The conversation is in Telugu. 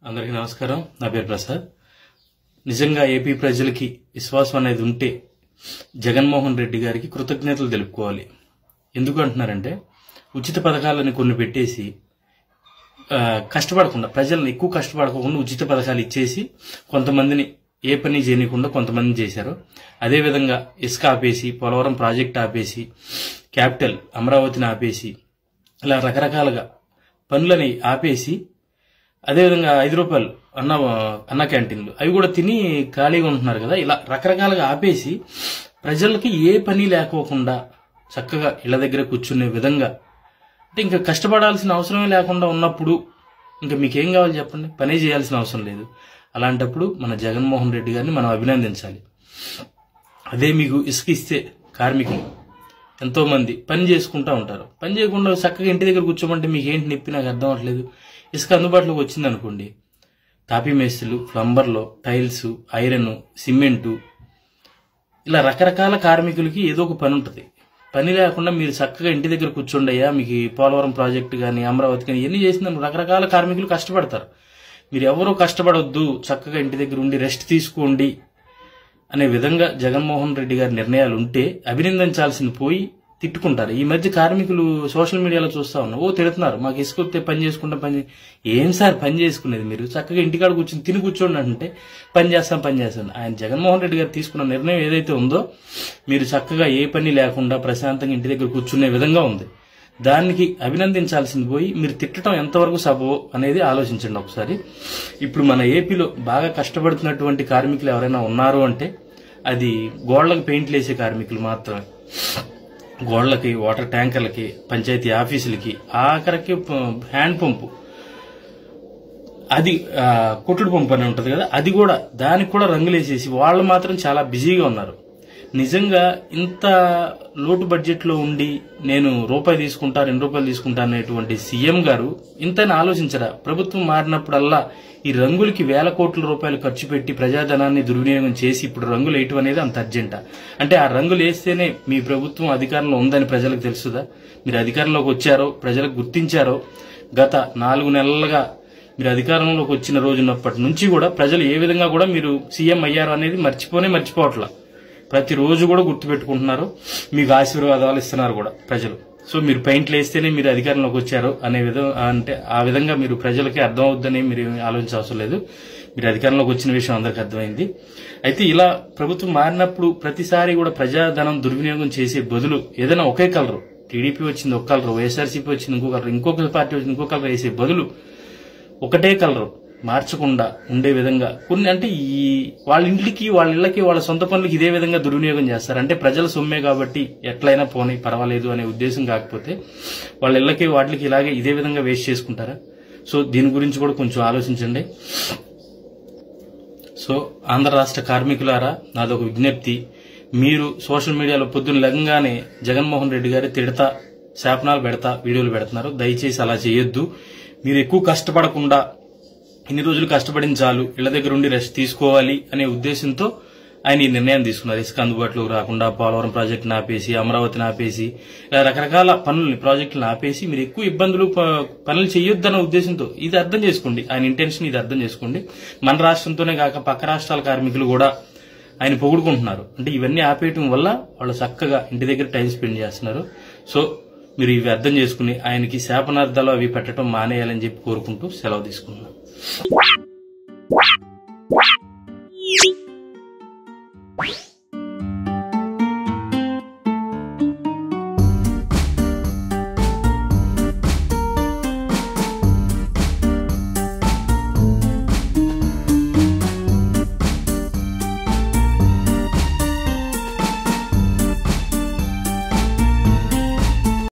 అందరికీ నమస్కారం నా పేరు ప్రసాద్ నిజంగా ఏపీ ప్రజలకి విశ్వాసం అనేది ఉంటే జగన్మోహన్ రెడ్డి గారికి కృతజ్ఞతలు తెలుపుకోవాలి ఎందుకు అంటున్నారంటే ఉచిత పథకాలని కొన్ని పెట్టేసి ఆ, కష్టపడకుండా ప్రజలను ఎక్కువ కష్టపడకుండా ఉచిత పథకాలు ఇచ్చేసి కొంతమందిని ఏ పని చేయనీయకుండా కొంతమంది చేశారు అదేవిధంగా ఇసుక ఆపేసి పోలవరం ప్రాజెక్ట్ ఆపేసి క్యాపిటల్ అమరావతిని ఆపేసి ఇలా రకరకాలుగా పనులని ఆపేసి అదేవిధంగా ఐదు రూపాయలు అన్న అన్న క్యాంటీన్లు అవి కూడా తిని ఖాళీగా ఉంటున్నారు కదా ఇలా రకరకాలుగా ఆపేసి ప్రజలకి ఏ పని లేకోకుండా చక్కగా ఇళ్ల దగ్గర కూర్చునే విధంగా అంటే ఇంకా కష్టపడాల్సిన అవసరమే లేకుండా ఉన్నప్పుడు ఇంకా మీకేం కావాలి చెప్పండి పనే చేయాల్సిన అవసరం లేదు అలాంటప్పుడు మన జగన్మోహన్ రెడ్డి గారిని మనం అభినందించాలి అదే మీకు ఇసుక ఇస్తే కార్మికులు ఎంతో మంది పని చేసుకుంటా ఉంటారు పని చేయకుండా చక్కగా ఇంటి దగ్గర కూర్చోమంటే మీకు ఏంటి నొప్పి నాకు అర్థం అవ్వట్లేదు ఇసుక అందుబాటులోకి వచ్చింది అనుకోండి తాపీ మేస్త్రులు ప్లంబర్లు టైల్స్ ఐరన్ సిమెంటు ఇలా రకరకాల కార్మికులకి ఏదో ఒక పని ఉంటుంది పని లేకుండా మీరు చక్కగా ఇంటి దగ్గర కూర్చోండయ్యా మీకు ఈ పోలవరం ప్రాజెక్టు కానీ అమరావతి కానీ ఎన్ని చేసిన రకరకాల కార్మికులు కష్టపడతారు మీరు ఎవరూ కష్టపడొద్దు చక్కగా ఇంటి దగ్గర ఉండి రెస్ట్ తీసుకోండి అనే విధంగా జగన్మోహన్ రెడ్డి గారి నిర్ణయాలు ఉంటే అభినందించాల్సింది పోయి తిట్టుకుంటారు ఈ మధ్య కార్మికులు సోషల్ మీడియాలో చూస్తా ఉన్నాం ఓ తిడుతున్నారు మాకు ఇసుకొస్తే పని చేసుకుంటాం పని చే-" ఏం సార్ పని చేసుకునేది మీరు చక్కగా ఇంటికాడ కూర్చొని తిని కూర్చోండి అంటే పని చేస్తాం పని చేస్తాం ఆయన జగన్మోహన్ రెడ్డి గారు తీసుకున్న నిర్ణయం ఏదైతే ఉందో మీరు చక్కగా ఏ పని లేకుండా ప్రశాంతంగా ఇంటి దగ్గర కూర్చునే విధంగా ఉంది దానికి అభినందించాల్సింది పోయి మీరు తిట్టడం ఎంతవరకు సబో అనేది ఆలోచించండి ఒకసారి ఇప్పుడు మన ఏపీలో బాగా కష్టపడుతున్నటువంటి కార్మికులు ఎవరైనా ఉన్నారు అంటే అది గోడలకు పెయింట్లు వేసే కార్మికులు మాత్రమే గోడలకి వాటర్ ట్యాంకర్లకి పంచాయతీ ఆఫీసులకి ఆఖరికి ప- హ్యాండ్ పంపు అది ఆ, కుట్టుడు పంపు అని ఉంటుంది కదా అది కూడా దానికి కూడా రంగులేసేసి వాళ్ళు మాత్రం చాలా బిజీగా ఉన్నారు నిజంగా ఇంత లోటు బడ్జెట్ లో ఉండి నేను రూపాయి తీసుకుంటా రెండు రూపాయలు తీసుకుంటా అనేటువంటి సీఎం గారు ఇంతని ఆలోచించరా ప్రభుత్వం మారినప్పుడల్లా ఈ రంగులకి వేల కోట్ల రూపాయలు ఖర్చు పెట్టి ప్రజాధనాన్ని దుర్వినియోగం చేసి ఇప్పుడు రంగులు వేయటం అనేది అంత అర్జెంటా అంటే ఆ రంగులు వేస్తేనే మీ ప్రభుత్వం అధికారంలో ఉందని ప్రజలకు తెలుసుదా మీరు అధికారంలోకి వచ్చారో ప్రజలకు గుర్తించారో గత నాలుగు నెలలుగా మీరు అధికారంలోకి వచ్చిన రోజునప్పటి నుంచి కూడా ప్రజలు ఏ విధంగా కూడా మీరు సీఎం అయ్యారు అనేది మర్చిపోనే మర్చిపోవట్లా ప్రతిరోజు కూడా గుర్తుపెట్టుకుంటున్నారు మీకు ఆశీర్వాదాలు ఇస్తున్నారు కూడా ప్రజలు సో మీరు పెయింట్లు వేస్తేనే మీరు అధికారంలోకి వచ్చారు అనే విధం అంటే ఆ విధంగా మీరు ప్రజలకి అర్థం అవుద్దని మీరు ఏమీ ఆలోచించ అవసరం లేదు మీరు అధికారంలోకి వచ్చిన విషయం అందరికీ అర్థమైంది అయితే ఇలా ప్రభుత్వం మారినప్పుడు ప్రతిసారి కూడా ప్రజాధనం దుర్వినియోగం చేసే బదులు ఏదైనా ఒకే కలరు టీడీపీ వచ్చింది ఒక కలరు వైఎస్ఆర్సీపీ వచ్చింది ఇంకో కలర్ ఇంకొక పార్టీ వచ్చింది ఇంకో కలర్ వేసే బదులు ఒకటే కలర్ మార్చకుండా ఉండే విధంగా కొన్ని అంటే ఈ వాళ్ళ ఇంటికి వాళ్ళ ఇళ్ళకి వాళ్ళ సొంత పనులకి ఇదే విధంగా దుర్వినియోగం చేస్తారు అంటే ప్రజల సొమ్మే కాబట్టి ఎట్లయినా పోనీ పర్వాలేదు అనే ఉద్దేశం కాకపోతే వాళ్ళ ఇళ్ళకి వాటికి ఇలాగే ఇదే విధంగా వేస్ట్ చేసుకుంటారా సో దీని గురించి కూడా కొంచెం ఆలోచించండి సో ఆంధ్ర రాష్ట్ర కార్మికులారా నాదొక విజ్ఞప్తి మీరు సోషల్ మీడియాలో పొద్దున్న లెగంగానే జగన్మోహన్ రెడ్డి గారి తిడతా శాపనాలు పెడతా వీడియోలు పెడుతున్నారు దయచేసి అలా చేయొద్దు మీరు ఎక్కువ కష్టపడకుండా ఇన్ని రోజులు కష్టపడిన చాలు ఇళ్ల దగ్గర ఉండి రెస్ట్ తీసుకోవాలి అనే ఉద్దేశంతో ఆయన ఈ నిర్ణయం తీసుకున్నారు ఇసుక అందుబాటులోకి రాకుండా పోలవరం ప్రాజెక్టును ఆపేసి అమరావతిని ఆపేసి ఇలా రకరకాల పనుల్ని ప్రాజెక్టులను ఆపేసి మీరు ఎక్కువ ఇబ్బందులు ప- పనులు చేయొద్దన్న ఉద్దేశంతో ఇది అర్థం చేసుకోండి ఆయన ఇంటెన్షన్ ఇది అర్థం చేసుకోండి మన రాష్ట్రంతోనే కాక పక్క రాష్ట్రాల కార్మికులు కూడా ఆయన పొగుడుకుంటున్నారు అంటే ఇవన్నీ ఆపేయటం వల్ల వాళ్ళు చక్కగా ఇంటి దగ్గర టైం స్పెండ్ చేస్తున్నారు సో మీరు ఇవి అర్థం చేసుకుని ఆయనకి శాపనార్థాలు అవి పెట్టడం మానేయాలని చెప్పి కోరుకుంటూ సెలవు తీసుకున్నాను